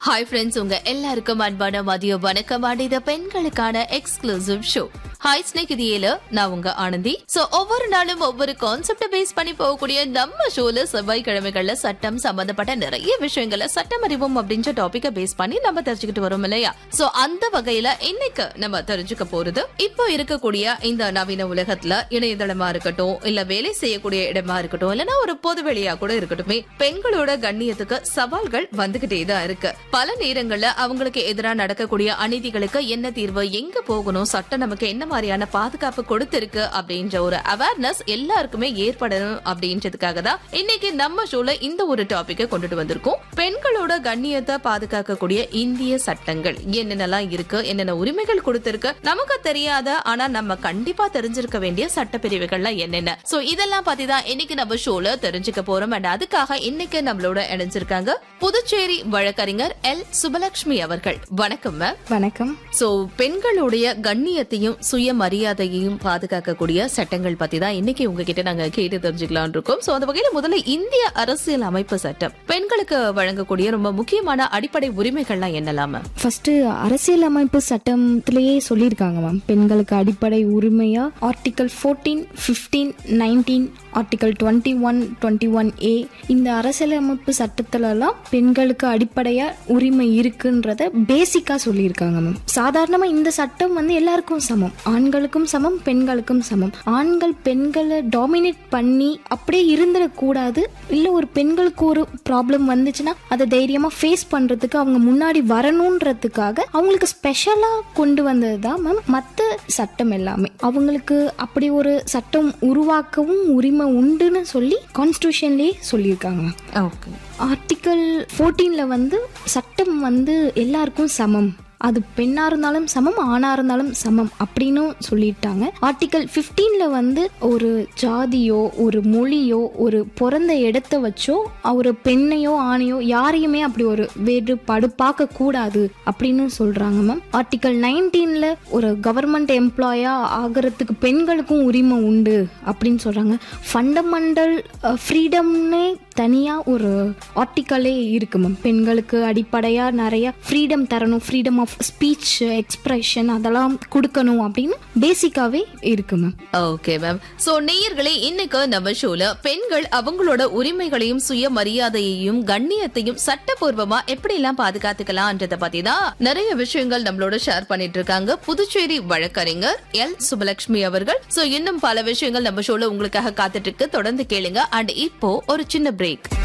hi friends உங்க எல்லாருக்கும் அன்பான மதிய வணக்கம் அண்ட் இது பெண்களுக்கான எக்ஸ்க்ளூசிவ் ஷோ ஹாய் ஸ்நேகிதியில நான் உங்க ஆனந்தி சோ ஒவ்வொரு நாளும் ஒவ்வொரு கான்செப்ட பேஸ் பண்ணி போகக்கூடிய நம்ம ஷோல செவ்வாய்க்கிழமைகள்ல சட்டம் சம்பந்தப்பட்ட நிறைய விஷயங்களை சட்டம் அறிவோம் அப்படின்ற டாபிக்க பேஸ் பண்ணி நம்ம தெரிஞ்சுக்கிட்டு வரோம் இல்லையா சோ அந்த வகையில இன்னைக்கு நம்ம தெரிஞ்சுக்க போறது இப்போ இருக்கக்கூடிய இந்த நவீன உலகத்துல இணையதளமா இருக்கட்டும் இல்ல வேலை செய்யக்கூடிய இடமா இருக்கட்டும் இல்லனா ஒரு பொது வெளியா கூட இருக்கட்டுமே பெண்களோட கண்ணியத்துக்கு சவால்கள் வந்துகிட்டே தான் இருக்கு பல நேரங்கள்ல அவங்களுக்கு எதிராக நடக்கக்கூடிய அநீதிகளுக்கு என்ன தீர்வு எங்க போகணும் சட்டம் நமக்கு என்ன மாதிரியான பாதுகாப்பு கொடுத்திருக்கு அப்படின்ற ஒரு அவேர்னஸ் எல்லாருக்குமே ஏற்படணும் அப்படின்றதுக்காக தான் இன்னைக்கு நம்ம ஷோல இந்த ஒரு டாபிக்கை கொண்டுட்டு வந்திருக்கோம் பெண்களோட கண்ணியத்தை பாதுகாக்கக்கூடிய இந்திய சட்டங்கள் என்னென்னலாம் இருக்கு என்னென்ன உரிமைகள் கொடுத்திருக்கு நமக்கு தெரியாத ஆனா நம்ம கண்டிப்பா தெரிஞ்சிருக்க வேண்டிய சட்ட பிரிவுகள்லாம் என்னென்ன சோ இதெல்லாம் பத்தி தான் இன்னைக்கு நம்ம ஷோல தெரிஞ்சுக்க போறோம் அண்ட் அதுக்காக இன்னைக்கு நம்மளோட இணைஞ்சிருக்காங்க புதுச்சேரி வழக்கறிஞர் எல் சுபலட்சுமி அவர்கள் வணக்கம் மேம் வணக்கம் சோ பெண்களுடைய கண்ணியத்தையும் சுயமரியாதையையும் பாதுகாக்கக்கூடிய சட்டங்கள் பத்தி தான் இன்னைக்கு உங்ககிட்ட நாங்க கேட்டு தெரிஞ்சுக்கலாம் இருக்கோம் சோ அந்த வகையில முதல்ல இந்திய அரசியல் அமைப்பு சட்டம் பெண்களுக்கு வழங்கக்கூடிய ரொம்ப முக்கியமான அடிப்படை உரிமைகள்லாம் என்னலாம் மேம் ஃபர்ஸ்ட் அரசியலமைப்பு சட்டத்திலேயே சொல்லியிருக்காங்க மேம் பெண்களுக்கு அடிப்படை உரிமையா article fourteen fifteen nineteen article twenty one twenty one A இந்த அரசியலமைப்பு சட்டத்திலலாம் பெண்களுக்கு அடிப்படையா உரிமை இருக்குன்றத பேசிக்கா சொல்லியிருக்காங்க மேம் சாதாரணமா இந்த சட்டம் வந்து எல்லாருக்கும் சமம் ஆண்களுக்கும் சமம் பெண்களுக்கும் சமம் ஆண்கள் பெண்களை டாமினேட் பண்ணி அப்படியே இருந்துடக்கூடாது இல்ல ஒரு பெண்களுக்கு ஒரு ப்ராப்ளம் வந்துச்சுன்னா அதை தைரியமா ஃபேஸ் பண்றதுக்கு அவங்க முன்னாடி வரணுன்றதுக்காக அவங்களுக்கு ஸ்பெஷலா கொண்டு வந்தது தான் மேம் மற்ற சட்டம் எல்லாமே அவங்களுக்கு அப்படி ஒரு சட்டம் உருவாக்கவும் உரிமை உண்டுன்னு சொல்லி கான்ஸ்டியூஷன்லேயே சொல்லியிருக்காங்க ஓகே ஆர்டிக்கல் ஃபோர்டீனில் வந்து சட்டம் வந்து எல்லாருக்கும் சமம் அது பெண்ணா இருந்தாலும் சமம் ஆணா இருந்தாலும் சமம் அப்படின்னு சொல்லிட்டாங்க ஆர்டிக்கல் 15ல வந்து ஒரு ஜாதியோ ஒரு மொழியோ ஒரு பிறந்த இடத்த வச்சோ ஒரு பெண்ணையோ ஆணையோ யாரையுமே அப்படி ஒரு வேறுபாடு பார்க்க கூடாது அப்படின்னு சொல்றாங்க மேம் ஆர்டிக்கல் நைன்டீன்ல ஒரு கவர்மெண்ட் எம்ப்ளாயா ஆகிறதுக்கு பெண்களுக்கும் உரிமை உண்டு அப்படின்னு சொல்றாங்க ஃபண்டமெண்டல் ஃப்ரீடம்னே தனியா ஒரு ஆர்டிக்கலே இருக்கு மேம் பெண்களுக்கு அடிப்படையா நிறைய ஃப்ரீடம் தரணும் ஃப்ரீடம் ஆஃப் ஸ்பீச் எக்ஸ்பிரஷன் அதெல்லாம் கொடுக்கணும் அப்படின்னு பேசிக்காவே இருக்கு மேம் ஓகே மேம் சோ நேயர்களே இன்னைக்கு நம்ம ஷோல பெண்கள் அவங்களோட உரிமைகளையும் சுயமரியாதையையும் கண்ணியத்தையும் சட்டபூர்வமா எப்படி எல்லாம் பாதுகாத்துக்கலாம்ன்றத பத்தி தான் நிறைய விஷயங்கள் நம்மளோட ஷேர் பண்ணிட்டு இருக்காங்க புதுச்சேரி வழக்கறிஞர் எல் சுபலட்சுமி அவர்கள் சோ இன்னும் பல விஷயங்கள் நம்ம ஷோல உங்களுக்காக காத்துட்டு இருக்கு தொடர்ந்து கேளுங்க அண்ட் இப்போ ஒரு சின்ன பிரேக்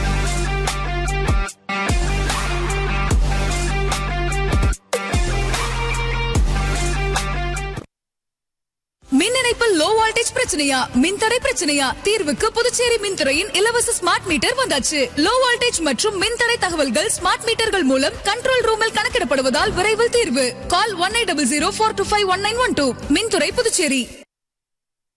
மின் இணைப்பில் லோ வோல்டேஜ் பிரச்சனையா மின்தடை பிரச்சனையா தீர்வுக்கு புதுச்சேரி மின்துறையின் இலவச ஸ்மார்ட் மீட்டர் வந்தாச்சு லோ வோல்டேஜ் மற்றும் மின்தடை தகவல்கள் ஸ்மார்ட் மீட்டர்கள் மூலம் கண்ட்ரோல் ரூமில் கணக்கிடப்படுவதால் விரைவில் தீர்வு call one eight double zero four two five one nine one two மின்துறை புதுச்சேரி